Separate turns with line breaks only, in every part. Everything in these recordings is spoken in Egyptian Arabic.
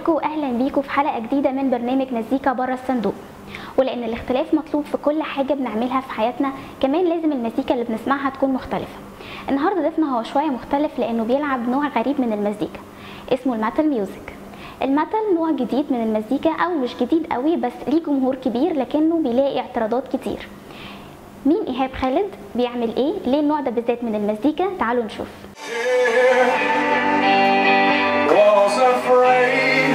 عليكم واهلا بيكم في حلقه جديده من برنامج مزيكا بره الصندوق ولان الاختلاف مطلوب في كل حاجه بنعملها في حياتنا كمان لازم المزيكا اللي بنسمعها تكون مختلفه النهارده ضيفنا هو شويه مختلف لانه بيلعب نوع غريب من المزيكا اسمه الميتال ميوزك الميتال نوع جديد من المزيكا او مش جديد قوي بس ليه جمهور كبير لكنه بيلاقي اعتراضات كتير مين ايهاب خالد بيعمل ايه ليه النوع ده بالذات من المزيكا تعالوا نشوف
was afraid.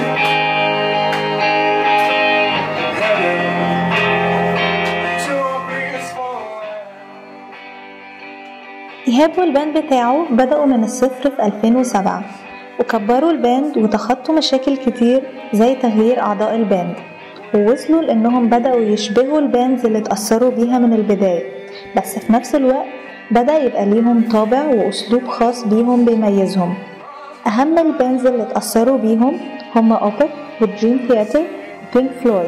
Heading to a peaceful land.
إيهاب والباند بتاعه بدأوا من الصفر في 2007 وكبروا الباند وتخطوا مشاكل كتير زي تغيير أعضاء الباند ووصلوا لأنهم بدأوا يشبهوا الباندز اللي اتأثروا بيها من البداية بس في نفس الوقت بدأ يبقى ليهم طابع وأسلوب خاص بيهم بيميزهم أهم الباندز اللي اتأثروا بيهم هما أوبت ودريم ثياتر وبينك فلويد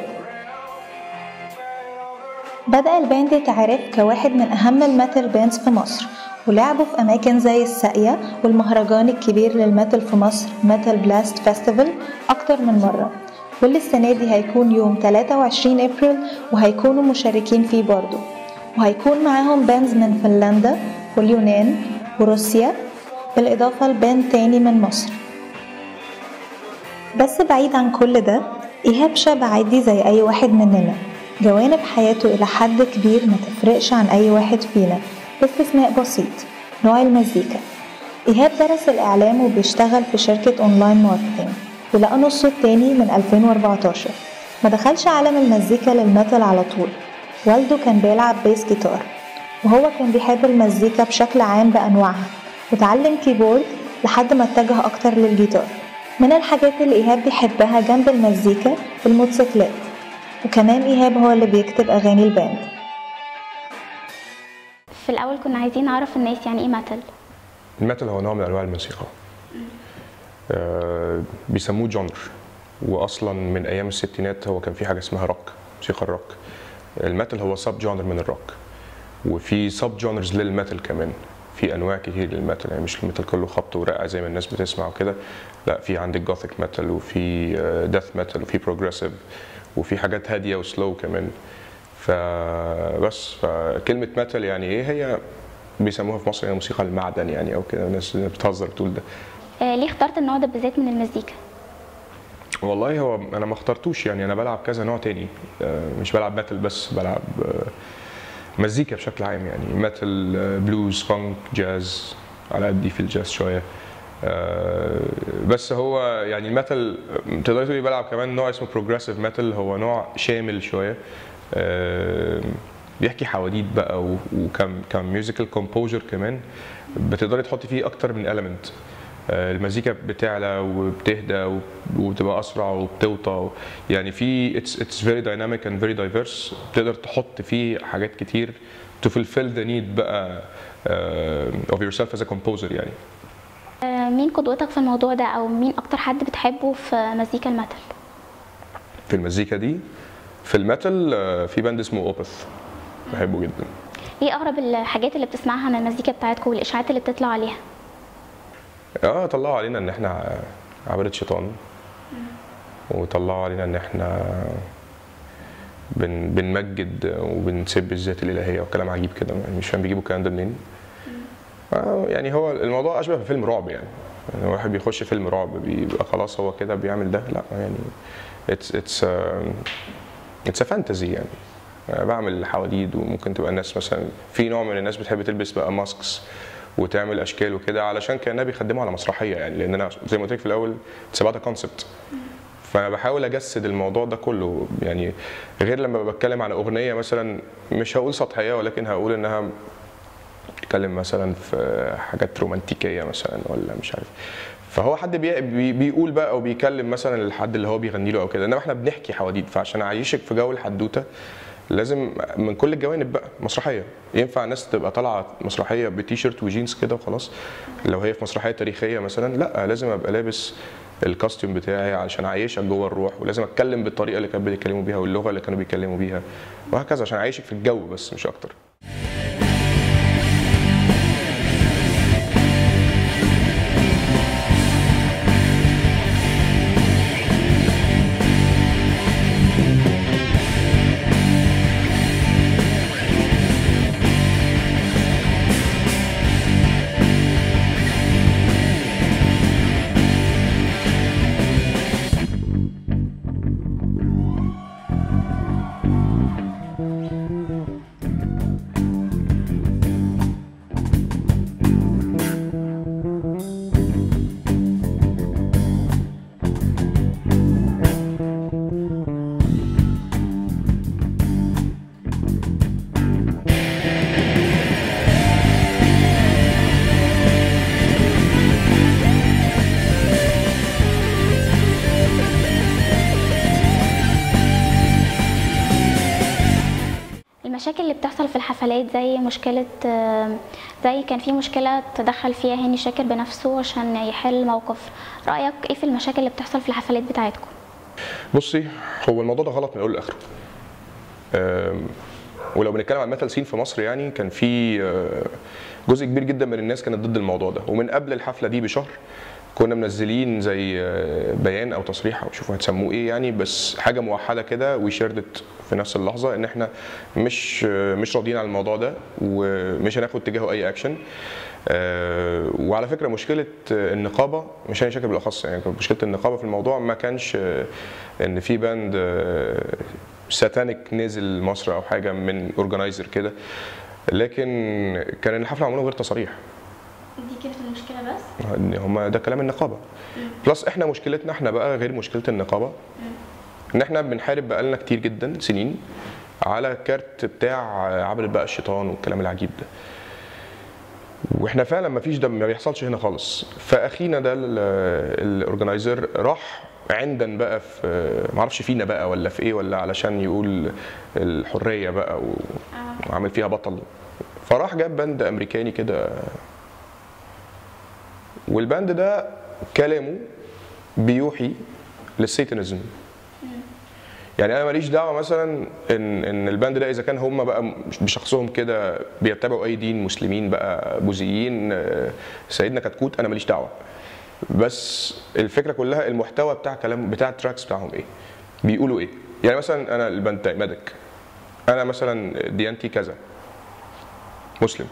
بدأ الباند يتعرف كواحد من أهم الميتال باندز في مصر ولعبوا في أماكن زي الساقية والمهرجان الكبير للميتال في مصر ميتال بلاست فيستيفال أكتر من مرة واللي السنة دي هيكون يوم 23 أبريل وهيكونوا مشاركين فيه برضه وهيكون معاهم باندز من فنلندا واليونان وروسيا بالإضافة لباند تاني من مصر بس بعيد عن كل ده إيهاب شاب عادي زي أي واحد مننا جوانب حياته إلى حد كبير ما تفرقش عن أي واحد فينا باستثناء بسيط نوع المزيكا إيهاب درس الإعلام وبيشتغل في شركة أونلاين ماركتينج ولقى نصه التاني من 2014 ما دخلش عالم المزيكا للميتال على طول والده كان بيلعب بيس جيتار وهو كان بيحب المزيكا بشكل عام بأنواعها وتعلم كيبورد لحد ما اتجه أكتر للجيتار من الحاجات اللي إيهاب بيحبها جنب المزيكا الموتوسيكلات وكمان إيهاب هو اللي بيكتب أغاني الباند
في الاول كنا عايزين نعرف الناس يعني ايه ميتال
الميتال هو نوع من انواع الموسيقى آه بيسموه جونر واصلا من ايام الستينات هو كان في حاجه اسمها روك موسيقى الروك الميتال هو سب جونر من الروك وفي سب جونرز للميتال كمان في انواع كتير للميتال يعني مش الميتال كله خبط ورقع زي ما الناس بتسمع وكده لا في عندك جوثيك ميتال وفي ديث ميتال وفي بروجريسيف وفي حاجات هاديه وسلو كمان فبس فكلمه ميتال يعني ايه هي بيسموها في مصر هي موسيقى المعدن يعني او كده الناس بتهزر تقول ده
آه ليه اخترت النوع ده بالذات من المزيكا
والله هو انا ما اخترتوش يعني انا بلعب كذا نوع تاني آه، مش بلعب ميتال بس بلعب آه، مزيكا بشكل عام يعني ميتال آه، بلوز فانك جاز على قدي في الجاز شويه آه، بس هو يعني الميتال تقدري تقولي بلعب كمان نوع اسمه بروجريسيف ميتال هو نوع شامل شويه آه، بيحكي حواديت بقى و- وكم كم ميوزيكال كومبوزر كمان بتقدري تحطي فيه اكتر من element آه، المزيكا بتعلى وبتهدى وب- وبتبقى اسرع وبتوطى يعني في اتس اتس فيري دايناميك اند فيري دايفيرس بتقدر تحط فيه حاجات كتير to fulfill the need بقى uh, of yourself as a composer يعني
آه مين قدوتك في الموضوع ده او مين اكتر حد بتحبه في مزيكا الميتال
في المزيكا دي في الميتال آه، في باند اسمه اوبث بحبه جدا
ايه اغرب الحاجات اللي بتسمعها عن المزيكا بتاعتكم والاشاعات اللي بتطلع عليها
اه طلعوا علينا ان احنا عبادة شيطان وطلعوا علينا ان احنا بن بنمجد وبنسب الذات الالهيه وكلام عجيب كده يعني مش فاهم بيجيبوا الكلام ده منين آه يعني هو الموضوع اشبه بفيلم رعب يعني يعني واحد بيخش فيلم رعب بيبقى خلاص هو كده بيعمل ده لا يعني اتس اتس اتس ا فانتزي يعني أنا بعمل حواديت وممكن تبقى الناس مثلا في نوع من الناس بتحب تلبس بقى ماسكس وتعمل اشكال وكده علشان كانها بيخدموا على مسرحيه يعني لان انا زي ما قلت لك في الاول اتس اباوت كونسبت فانا بحاول اجسد الموضوع ده كله يعني غير لما بتكلم عن اغنيه مثلا مش هقول سطحيه ولكن هقول انها بتتكلم مثلا في حاجات رومانتيكيه مثلا ولا مش عارف فهو حد بي بي بيقول بقى او بيكلم مثلا الحد اللي هو بيغني له او كده انما احنا بنحكي حواديت فعشان اعيشك في جو الحدوته لازم من كل الجوانب بقى مسرحيه ينفع ناس تبقى طالعه مسرحيه بتي شيرت وجينز كده وخلاص لو هي في مسرحيه تاريخيه مثلا لا لازم ابقى لابس الكاستيوم بتاعي علشان اعيشك جوه الروح ولازم اتكلم بالطريقه اللي كانوا بيتكلموا بيها واللغه اللي كانوا بيتكلموا بيها وهكذا عشان اعيشك في الجو بس مش اكتر
المشاكل اللي بتحصل في الحفلات زي مشكلة آه، زي كان في مشكلة تدخل فيها هاني شاكر بنفسه عشان يحل الموقف رأيك ايه في المشاكل اللي بتحصل في الحفلات بتاعتكم؟
بصي هو الموضوع ده غلط من اول لاخره أم، ولو بنتكلم عن الميتال سين في مصر يعني كان في آه، جزء كبير جدا من الناس كانت ضد الموضوع ده ومن قبل الحفله دي بشهر كنا منزلين زي آه، بيان او تصريح او شوفوا هتسموه ايه يعني بس حاجه موحده كده وشردت في نفس اللحظه ان احنا مش آه، مش راضيين على الموضوع ده ومش هناخد تجاهه اي اكشن آه، وعلى فكره مشكله آه، النقابه مش هاني شاكر بالاخص يعني كانت مشكله النقابه في الموضوع ما كانش آه، ان في باند آه، ساتانيك نزل مصر او حاجه من اورجنايزر كده لكن كان الحفله معموله غير تصاريح
دي كانت المشكلة بس؟
ان هم ده كلام النقابه بلس احنا مشكلتنا احنا بقى غير مشكله النقابه ان احنا بنحارب بقالنا كتير جدا سنين على كارت بتاع عبد بقى الشيطان والكلام العجيب ده واحنا فعلا ما فيش ده ما بيحصلش هنا خالص فاخينا ده الاورجنايزر راح عندن بقى في ما اعرفش فينا بقى ولا في ايه ولا علشان يقول الحريه بقى و- وعامل فيها بطل فراح جاب باند امريكاني كده والباند ده كلامه بيوحي للسيتانيزم يعني انا ماليش دعوه مثلا ان ان الباند ده اذا كان هم بقى بشخصهم كده بيتبعوا اي دين مسلمين بقى بوذيين آه، سيدنا كتكوت انا ماليش دعوه بس الفكره كلها المحتوى بتاع كلام بتاع التراكس بتاعهم ايه بيقولوا ايه يعني مثلا انا الباند بتاعي مدك انا مثلا ديانتي كذا مسلم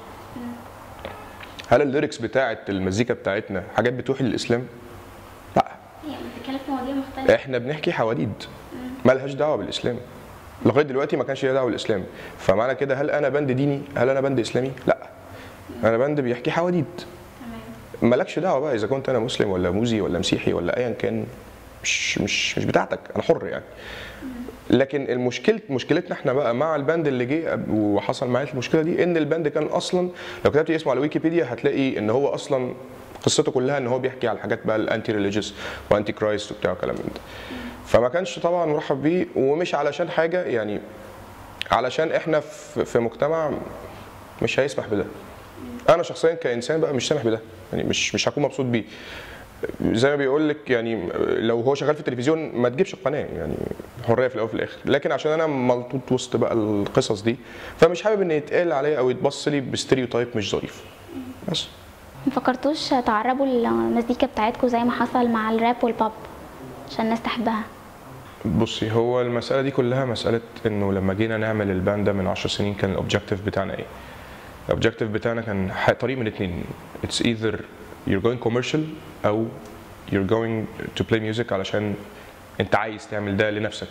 هل الليركس بتاعت المزيكا بتاعتنا حاجات بتوحي للاسلام لا
يعني بتتكلم في مواضيع مختلفة
احنا بنحكي حواديت مالهاش دعوه بالاسلام لغايه دلوقتي ما كانش ليها دعوه بالاسلام فمعنى كده هل انا بند ديني هل انا بند اسلامي لا انا بند بيحكي حواديت مالكش دعوه بقى اذا كنت انا مسلم ولا موزي ولا مسيحي ولا ايا كان مش مش مش بتاعتك انا حر يعني لكن المشكله مشكلتنا احنا بقى مع الباند اللي جه وحصل معايا المشكله دي ان الباند كان اصلا لو كتبت اسمه على ويكيبيديا هتلاقي ان هو اصلا قصته كلها ان هو بيحكي على الحاجات بقى الانتي ريليجيوس وانتي كرايست وبتاع كلام من ده فما كانش طبعا مرحب بيه ومش علشان حاجه يعني علشان احنا في في مجتمع مش هيسمح بده انا شخصيا كانسان بقى مش سامح بده يعني مش مش هكون مبسوط بيه زي ما بيقول لك يعني لو هو شغال في التلفزيون ما تجيبش القناه يعني حريه في الاول وفي الاخر لكن عشان انا ملطوط وسط بقى القصص دي فمش حابب ان يتقال عليا او يتبص لي بستيريوتايب مش ظريف بس
ما فكرتوش تعربوا المزيكا بتاعتكم زي ما حصل مع الراب والبوب عشان الناس تحبها
بصي هو المسألة دي كلها مسألة إنه لما جينا نعمل الباند ده من 10 سنين كان الأوبجيكتيف بتاعنا إيه؟ الأوبجيكتيف بتاعنا كان ح- طريق من اتنين It's either you're going commercial أو you're going to play music علشان أنت عايز تعمل ده لنفسك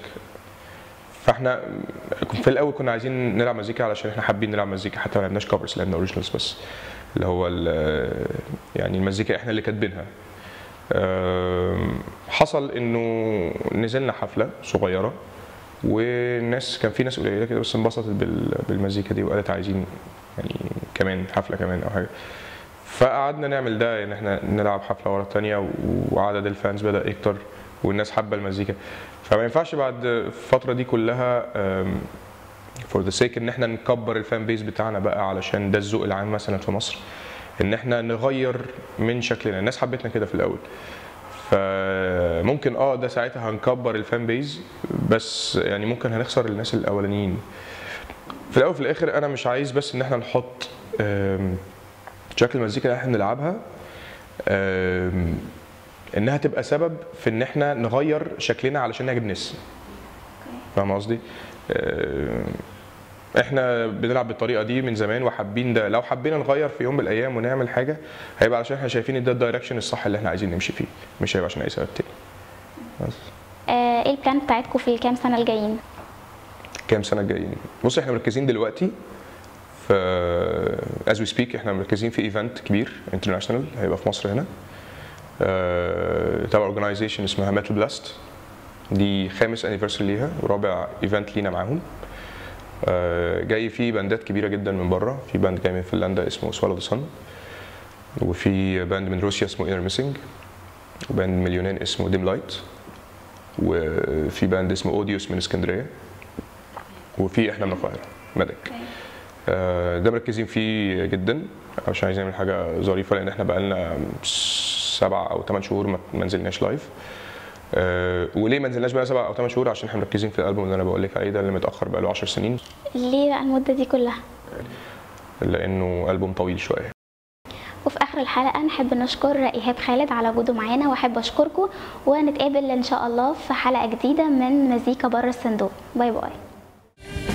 فاحنا في الاول كنا عايزين نلعب مزيكا علشان احنا حابين نلعب مزيكا حتى ما لعبناش كفرز لعبنا اوريجينالز بس اللي هو ال- يعني المزيكا احنا اللي كاتبينها أم، حصل انه نزلنا حفله صغيره والناس كان في ناس قليله كده بس انبسطت بال- بالمزيكا دي وقالت عايزين يعني كمان حفله كمان او حاجه فقعدنا نعمل ده ان احنا نلعب حفله ورا الثانيه وعدد الفانز بدا يكتر والناس حابه المزيكا فما ينفعش بعد الفتره دي كلها فور ذا سيك ان احنا نكبر الفان بيز بتاعنا بقى علشان ده الذوق العام مثلا في مصر ان احنا نغير من شكلنا الناس حبتنا كده في الاول فممكن اه ده ساعتها هنكبر الفان بيز بس يعني ممكن هنخسر الناس الاولانيين في الاول وفي الاخر انا مش عايز بس ان احنا نحط آم، شكل المزيكا اللي احنا بنلعبها آم، انها تبقى سبب في ان احنا نغير شكلنا علشان نعجب الناس فاهم قصدي؟ آم، احنا بنلعب بالطريقه دي من زمان وحابين ده لو حبينا نغير في يوم من الايام ونعمل حاجه هيبقى علشان احنا شايفين ان ده الدايركشن الصح اللي احنا عايزين نمشي فيه مش هيبقى عشان اي سبب تاني بس
آه، ايه البلان بتاعتكم في الكام سنه الجايين
كام سنه الجايين بص احنا مركزين دلوقتي في از وي سبيك احنا مركزين في ايفنت كبير انترناشونال هيبقى في مصر هنا آه، تبع اورجنايزيشن اسمها ميتال بلاست دي خامس انيفرساري ليها ورابع ايفنت لينا معاهم آه، جاي فيه باندات كبيره جدا من بره في باند جاي من فنلندا اسمه سوالو ذا سن وفي باند من روسيا اسمه انر ميسنج وباند من اليونان اسمه ديم لايت وفي باند اسمه اوديوس من اسكندريه وفي احنا من القاهره مدك آه، ده مركزين فيه جدا عشان عايزين نعمل حاجه ظريفه لان احنا بقالنا سبع او ثمان شهور ما ما نزلناش لايف آه، وليه ما نزلناش بقى سبع او ثمان شهور عشان احنا مركزين في الالبوم اللي انا بقول لك عليه ده اللي متاخر بقى له 10 سنين
ليه بقى المده دي كلها
لانه البوم طويل شويه
وفي اخر الحلقه نحب نشكر ايهاب خالد على وجوده معانا واحب اشكركم ونتقابل ان شاء الله في حلقه جديده من مزيكا بره الصندوق باي باي